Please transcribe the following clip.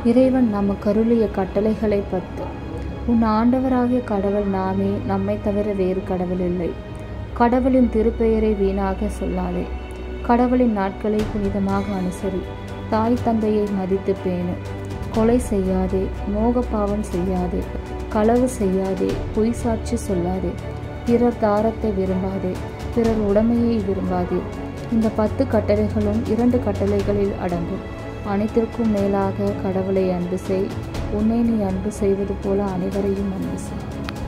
இறைவன் நமக்கருளிய கட்டளைகளை பத்து உன் ஆண்டவராகிய கடவுள் நாமே நம்மை தவிர வேறு கடவுள் இல்லை கடவுளின் திருப்பெயரை வீணாக சொல்லாதே கடவுளின் நாட்களை புனிதமாக அனுசரி தாய் தந்தையை மதித்து பேணு கொலை செய்யாதே மோகப்பாவம் செய்யாதே களவு செய்யாதே பொய் சாட்சி சொல்லாதே பிறர் தாரத்தை விரும்பாதே பிறர் உடைமையை விரும்பாதே இந்த பத்து கட்டளைகளும் இரண்டு கட்டளைகளில் அடங்கும் அனைத்திற்கும் மேலாக கடவுளை அன்பு செய் உன்னை நீ அன்பு செய்வது போல அனைவரையும் அன்பு செய்